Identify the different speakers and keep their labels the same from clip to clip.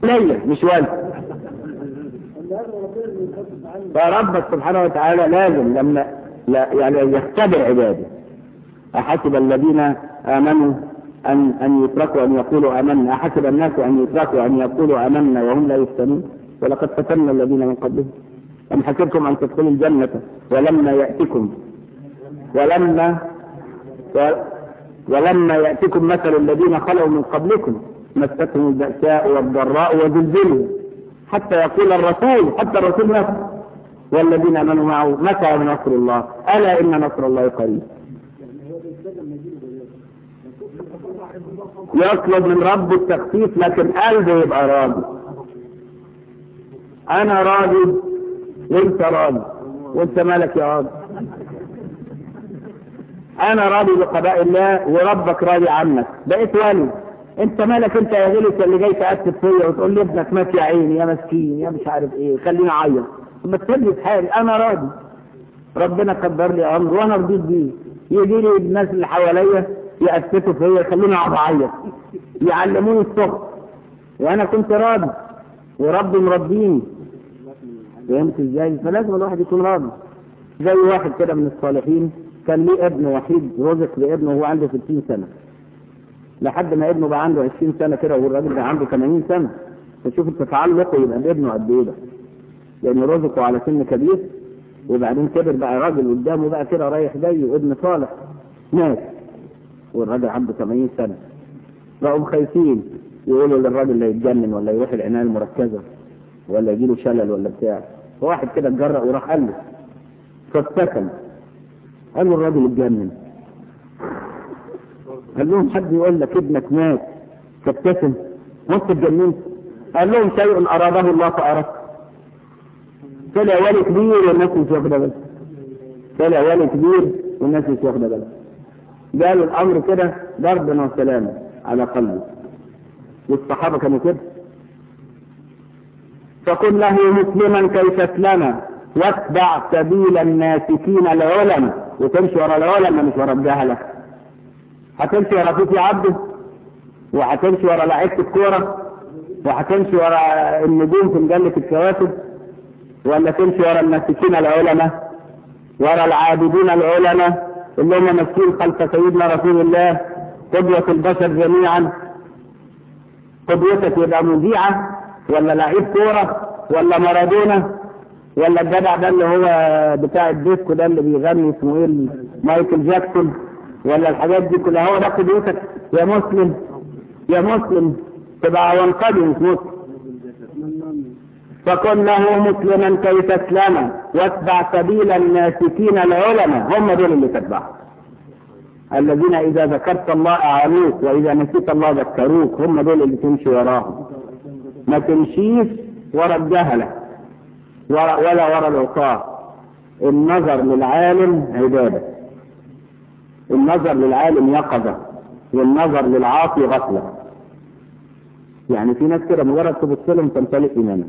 Speaker 1: ليا مش ولد فربك سبحانه وتعالى لازم لما لا يعني يختبر عباده أحسب الذين آمنوا أن أن يتركوا أن يقولوا آمنا أحسب الناس أن يتركوا أن يقولوا آمنا وهم لا يفتنون ولقد فتنا الذين من قبلهم أم حسبتم أن تدخلوا الجنة ولما يأتكم ولما ولما يأتكم مثل الذين خلوا من قبلكم مستهم البأساء والضراء وزلزلوا حتى يقول الرسول حتى الرسول نفسه والذين امنوا معه متى نصر الله الا ان نصر الله قريب يطلب من رب التخفيف لكن قلبه يبقى راضي انا راضي وانت راضي وانت مالك يا راضي انا راضي بقضاء الله وربك راضي عنك بقيت ولي انت مالك انت يا غلس اللي جاي تأكد فيا وتقول لي ابنك مات يا عيني يا مسكين يا مش عارف ايه خليني اعيط ما تسيبني في حالي انا راضي ربنا قدر لي امر وانا رضيت بيه يجي لي الناس اللي حواليا يأسسوا فيا يخلوني اقعد اعيط يعلموني الصبح وانا كنت راضي وربي مربيني فهمت ازاي فلازم الواحد يكون راضي زي واحد كده من الصالحين كان ليه ابن وحيد رزق بابنه وهو عنده 60 سنه لحد ما ابنه بقى عنده 20 سنه كده والراجل بقى عنده 80 سنه فشوف التعلق يبقى بابنه قد ايه ده لان رزقه على سن كبير وبعدين كبر بقى راجل قدامه بقى كده رايح جاي وابن صالح مات والراجل عنده 80 سنه بقوا خايفين يقولوا للراجل لا يتجنن ولا يروح العنايه المركزه ولا يجيله شلل ولا بتاع فواحد كده اتجرأ وراح قال له فاستكن قال له الراجل اتجنن قال لهم حد يقول لك ابنك مات فابتسم وانت اتجننت قال لهم شيء اراده الله فاردت طلع ولي كبير والناس مش واخده بالها طلع ولي كبير والناس مش واخده بالها قالوا الامر كده ضربا وسلاما على قلبه والصحابه كانوا كده فقل له مسلما كيف اسلم واتبع سبيل الناسكين العلماء وتمشي ورا العلماء مش ورا الجهله هتمشي ورا فيفي عبده وهتمشي ورا لعيبه الكوره وهتمشي ورا النجوم في مجله الكواكب ولا تمشي ورا الناسكين العلماء ورا العابدين العلماء اللي هم ماسكين خلف سيدنا رسول الله قدوة البشر جميعا قدوتك يبقى مذيعة ولا لعيب كورة ولا مارادونا ولا الجدع ده اللي هو بتاع الديسكو ده اللي بيغني اسمه ايه مايكل جاكسون ولا الحاجات دي كلها هو ده قدوتك يا مسلم يا مسلم تبقى وانقذ مش مسلم فكن له مسلما كي تسلم واتبع سبيل الناسكين العلماء هم دول اللي تتبعهم الذين اذا ذكرت الله اعانوك واذا نسيت الله ذكروك هم دول اللي تمشي وراهم ما تمشيش ورا الجهله ورا ولا ورا العصاه النظر للعالم عباده النظر للعالم يقظه والنظر للعاصي غفله يعني في ناس كده مجرد تبص لهم تمتلئ ايمانا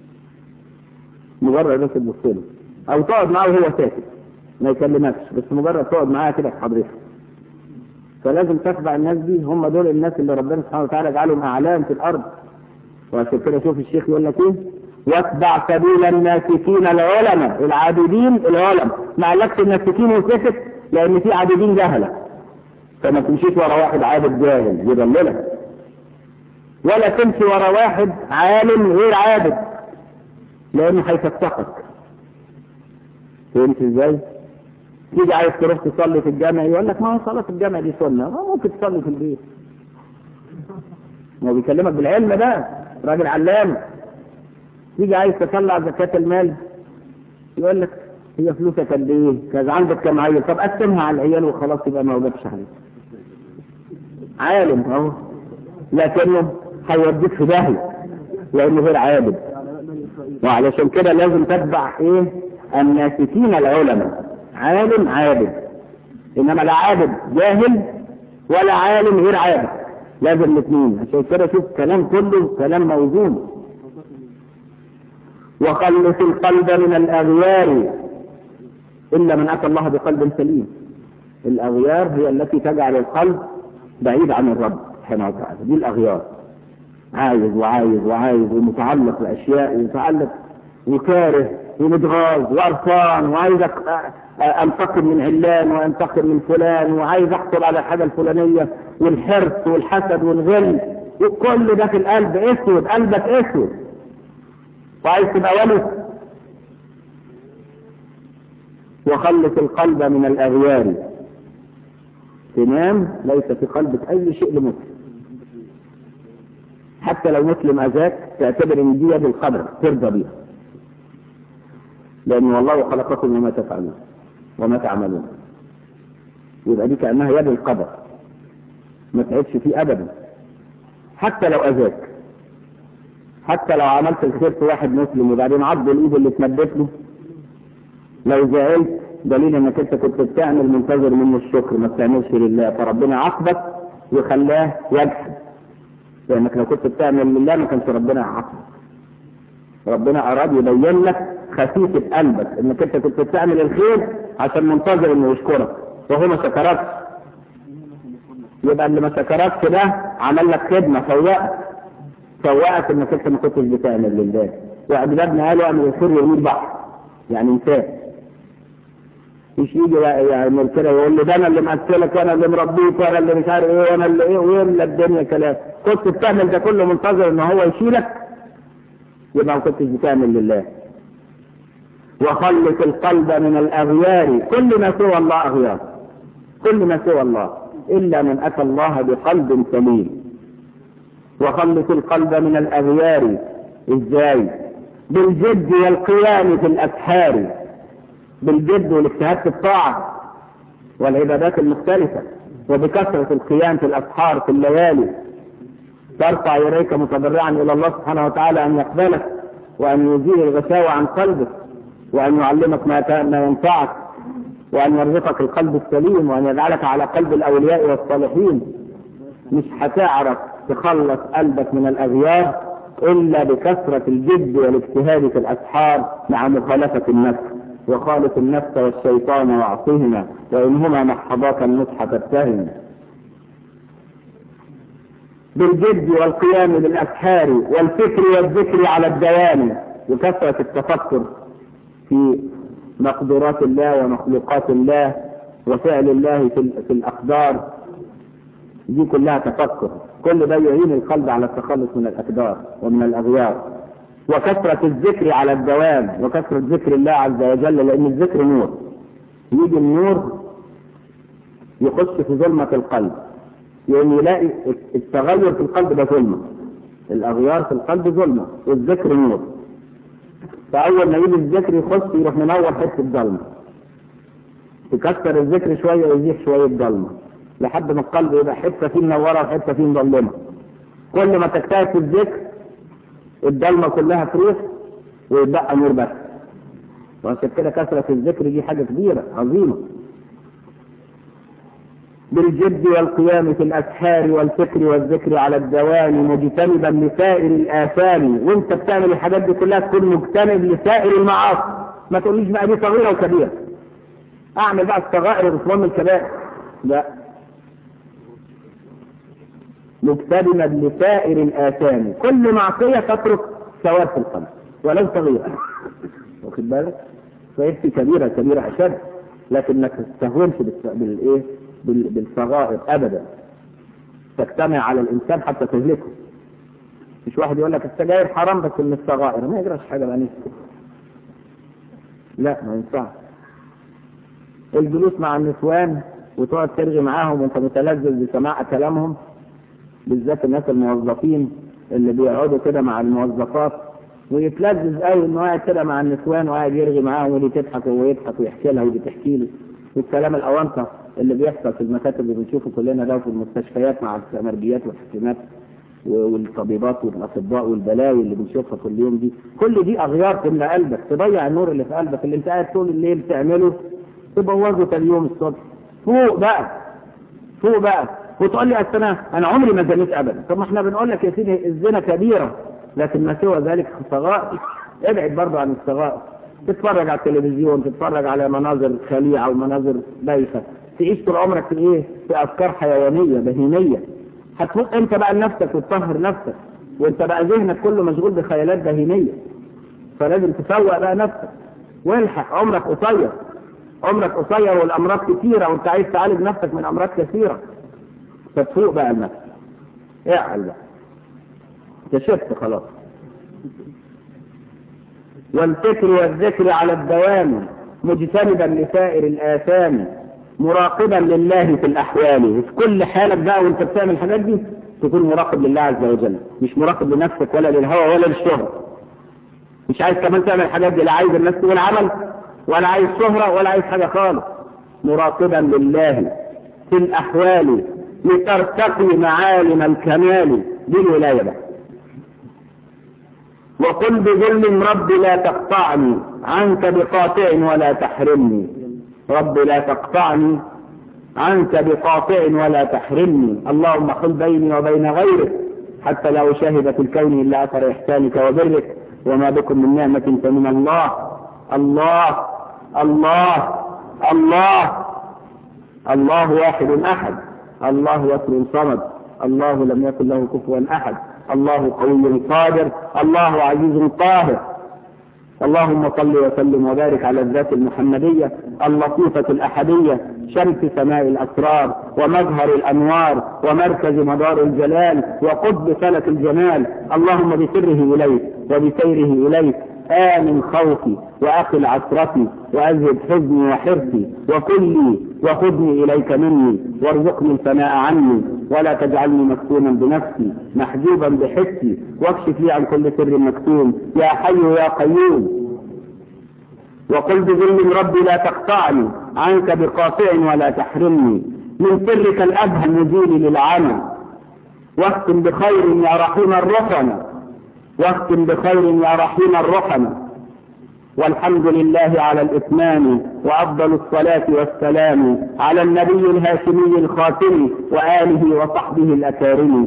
Speaker 1: مجرد بس تبص له او تقعد معاه وهو ساكت ما يكلمكش بس مجرد تقعد معاه كده في حضرتك فلازم تتبع الناس دي هم دول الناس اللي ربنا سبحانه وتعالى جعلهم اعلام في الارض وعشان كده شوف الشيخ يقول لك ايه واتبع سبيل الناسكين العلماء العابدين العلماء ما قالكش الناسكين وسكت لان في عابدين جهله فما تمشيش ورا واحد عابد جاهل يضللك ولا تمشي ورا واحد عالم غير عابد لانه هيفتقك فهمت ازاي؟ تيجي عايز تروح تصلي في الجامع يقول لك ما هو صلاة الجامع دي سنة ما ممكن تصلي في البيت ما هو بيكلمك بالعلم ده راجل علام تيجي عايز تطلع زكاة المال يقول لك هي فلوسك قد ايه؟ كذا عندك كم عيل طب قسمها على العيال وخلاص يبقى ما وجبش عليك عالم اهو لكنه هيوديك في داهية لانه غير عابد وعلشان كده لازم تتبع ايه الناسكين العلماء عالم عابد انما لا عابد جاهل ولا عالم غير عابد لازم الاثنين عشان كده شوف كلام كله كلام موزون وخلص القلب من الاغيار الا من اتى الله بقلب سليم الاغيار هي التي تجعل القلب بعيد عن الرب سبحانه وتعالى دي الاغيار عايز وعايز وعايز ومتعلق باشياء ومتعلق وكاره ومتغاظ وقرفان وعايز انتقم من علان وانتقم من فلان وعايز احصل على الحاجه الفلانيه والحرص والحسد والغل وكل ده في القلب اسود قلبك اسود وعايز تبقى ولد وخلص القلب من الاغيار تنام ليس في قلبك اي شيء لمسلم حتى لو مسلم اذاك تعتبر ان دي يد القدر ترضى بيها لان والله خلقكم وما تفعلون وما تعملون يبقى دي كانها يد القدر ما تعبش فيه ابدا حتى لو اذاك حتى لو عملت الخير في واحد مسلم وبعدين عض الايد اللي اتمدت له لو زعلت دليل انك انت كنت بتعمل منتظر منه الشكر ما بتعملش لله فربنا عاقبك وخلاه يجحد لانك لو كنت بتعمل لله ما كانش ربنا يعاقبك ربنا اراد يبين لك خفيفة قلبك انك انت كنت بتعمل الخير عشان منتظر انه يشكرك وهو ما شكركش يبقى اللي ما شكركش ده عمل لك خدمة فوقك فوقك انك انت ما كنتش بتعمل لله واجدادنا قالوا اعمل الخير ويميل بحر يعني انسان مش يجي يعمل كده يقول لي ده انا اللي مأكلك وانا اللي مربيك وانا اللي مش عارف ايه وانا اللي ايه ويملى الدنيا كلام كنت بتعمل ده كله منتظر ان هو يشيلك يبقى ما كنتش بتعمل لله وخلص القلب من الاغيار كل ما سوى الله اغيار كل ما سوى الله الا من اتى الله بقلب سليم وخلص القلب من الاغيار ازاي بالجد والقيام في الاسحار بالجد والاجتهاد في الطاعه والعبادات المختلفه وبكثره القيام في الاسحار في الليالي ترفع يديك متضرعا الى الله سبحانه وتعالى ان يقبلك وان يزيل الغشاوه عن قلبك وأن يعلمك ما ما ينفعك وأن يرزقك القلب السليم وأن يجعلك على قلب الأولياء والصالحين مش هتعرف تخلص قلبك من الأغيار إلا بكثرة الجد والاجتهاد في الأسحار مع مخالفة النفس وخالف النفس والشيطان واعصهما وإنهما محضاك النصح فاتهم بالجد والقيام بالأسحار والفكر والذكر على الدوام وكثرة التفكر في مقدورات الله ومخلوقات الله وفعل الله في, في الأقدار دي كلها تفكر كل ده يعين القلب على التخلص من الأقدار ومن الأغيار وكثرة الذكر على الدوام وكثرة ذكر الله عز وجل لأن الذكر نور يجي النور يخش في ظلمة القلب يعني يلاقي التغير في القلب ده ظلمة الأغيار في القلب ظلمة والذكر نور فأول ما يجي الذكر يخش يروح منور حتة ضلمة تكسر الذكر شوية ويزيح شوية ضلمة لحد ما القلب يبقى حتة فيه منورة وحتة فيه مظلمة كل ما تجتهد في الذكر الضلمة كلها تروح ويبقى نور بس وعشان كده كثرة الذكر دي حاجة كبيرة عظيمة بالجد والقيام في الأسحار والفكر والذكر على الدوام مجتنبا لسائر الآثام وانت بتعمل الحاجات دي كلها تكون مجتنب لسائر المعاصي ما تقوليش بقى دي صغيرة وكبيرة أعمل بقى الصغائر وصمام الكبائر لا مجتنبا لسائر الآثام كل معصية تترك سواد في القلب ولو صغيرة واخد بالك فيكفي كبيرة كبيرة أشد لكن ما تستهونش بالايه بالصغائر ابدا تجتمع على الانسان حتى تهلكه مش واحد يقول لك السجاير حرام بس من الصغائر ما يجراش حاجه بقى نفسه لا ما ينفعش الجلوس مع النسوان وتقعد ترغي معاهم وانت متلذذ بسماع كلامهم بالذات الناس الموظفين اللي بيقعدوا كده مع الموظفات ويتلذذ قوي انه قاعد كده مع النسوان وقاعد يرغي معاهم ودي تضحك وهو يضحك ويحكي لها ودي تحكي له والكلام الاونطه اللي بيحصل في المكاتب اللي بنشوفه كلنا ده في المستشفيات مع الامرجيات والحكيمات والطبيبات والاطباء والبلاوي اللي بنشوفها كل يوم دي كل دي اغيار تملى قلبك تضيع النور اللي في قلبك اللي انت قاعد طول الليل تعمله تبوظه تاني يوم الصبح فوق بقى فوق بقى وتقول لي اصل انا انا عمري ما زنيت ابدا طب ما احنا بنقول لك يا سيدي الزنا كبيره لكن ما سوى ذلك صغائر ابعد برضه عن الصغائر تتفرج على التلفزيون تتفرج على مناظر خليعه ومناظر بايخه تعيش طول عمرك في ايه؟ في افكار حيوانيه بهيميه هتفوق انت بقى لنفسك وتطهر نفسك وانت بقى ذهنك كله مشغول بخيالات ذهنيه فلازم تفوق بقى نفسك والحق عمرك قصير عمرك قصير والامراض كثيره وانت عايز تعالج نفسك من امراض كثيره فتفوق بقى لنفسك اعقل بقى كشفت خلاص والفكر والذكر على الدوام مجتنبا لسائر الآثام مراقبا لله في الأحوال في كل حالك بقى وانت بتعمل الحاجات دي تكون مراقب لله عز وجل مش مراقب لنفسك ولا للهوى ولا للشهرة مش عايز كمان تعمل الحاجات دي لا عايز الناس تقول عمل ولا عايز شهرة ولا عايز حاجة خالص مراقبا لله في الأحوال لترتقي معالم الكمال دي الولاية بقى وقل بظلم رب لا تقطعني عنك بقاطع ولا تحرمني رب لا تقطعني عنك بقاطع ولا تحرمني اللهم خل بيني وبين غيرك حتى لا أشاهد في الكون إلا أثر إحسانك وبرك وما بكم من نعمة فمن الله الله الله الله الله واحد أحد الله وكل صمد الله لم يكن له كفوا أحد الله قوي قادر الله عزيز قاهر اللهم صل وسلم وبارك على الذات المحمدية اللطيفة الأحدية شمس سماء الأسرار ومظهر الأنوار ومركز مدار الجلال وقطب فلك الجمال اللهم بسره إليك وبسيره إليك آمن خوفي وأقل عسرتي وأذهب حزني وحرصي وكلي وخذني إليك مني وارزقني الثناء عني ولا تجعلني مكتوما بنفسي محجوبا بحسي واكشف لي عن كل سر مكتوم يا حي يا قيوم وقل بظلم ربي لا تقطعني عنك بقاطع ولا تحرمني من سرك الأبهى المزيل للعمى واختم بخير يا رحيم الرحمة واختم بخير يا رحيم الرحمة والحمد لله على الإتمام وأفضل الصلاة والسلام على النبي الهاشمي الخاتم وآله وصحبه الأكارم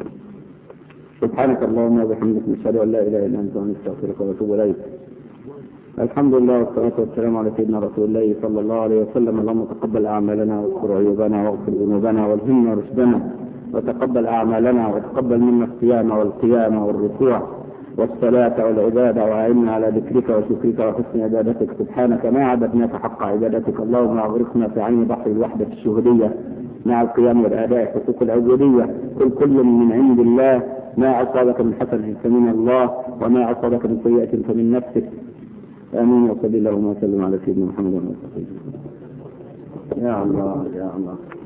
Speaker 1: سبحانك اللهم وبحمدك نشهد أن لا إله إلا أنت ونستغفرك ونتوب إليك الحمد لله والصلاة والسلام على سيدنا رسول الله صلى الله عليه وسلم اللهم تقبل أعمالنا واغفر عيوبنا واغفر ذنوبنا والهمنا رشدنا وتقبل أعمالنا وتقبل منا الصيام والقيام والركوع والصلاة والعبادة وأعنا على ذكرك وشكرك وحسن عبادتك سبحانك ما عبدناك حق عبادتك اللهم أغرقنا في عين بحر الوحدة الشهودية مع القيام والأداء حقوق العبودية كل كل من عند الله ما أصابك من حسنة فمن الله وما أصابك من سيئة فمن نفسك آمين وصلى اللهم وسلم على سيدنا محمد وعلى آله وصحبه يا الله يا الله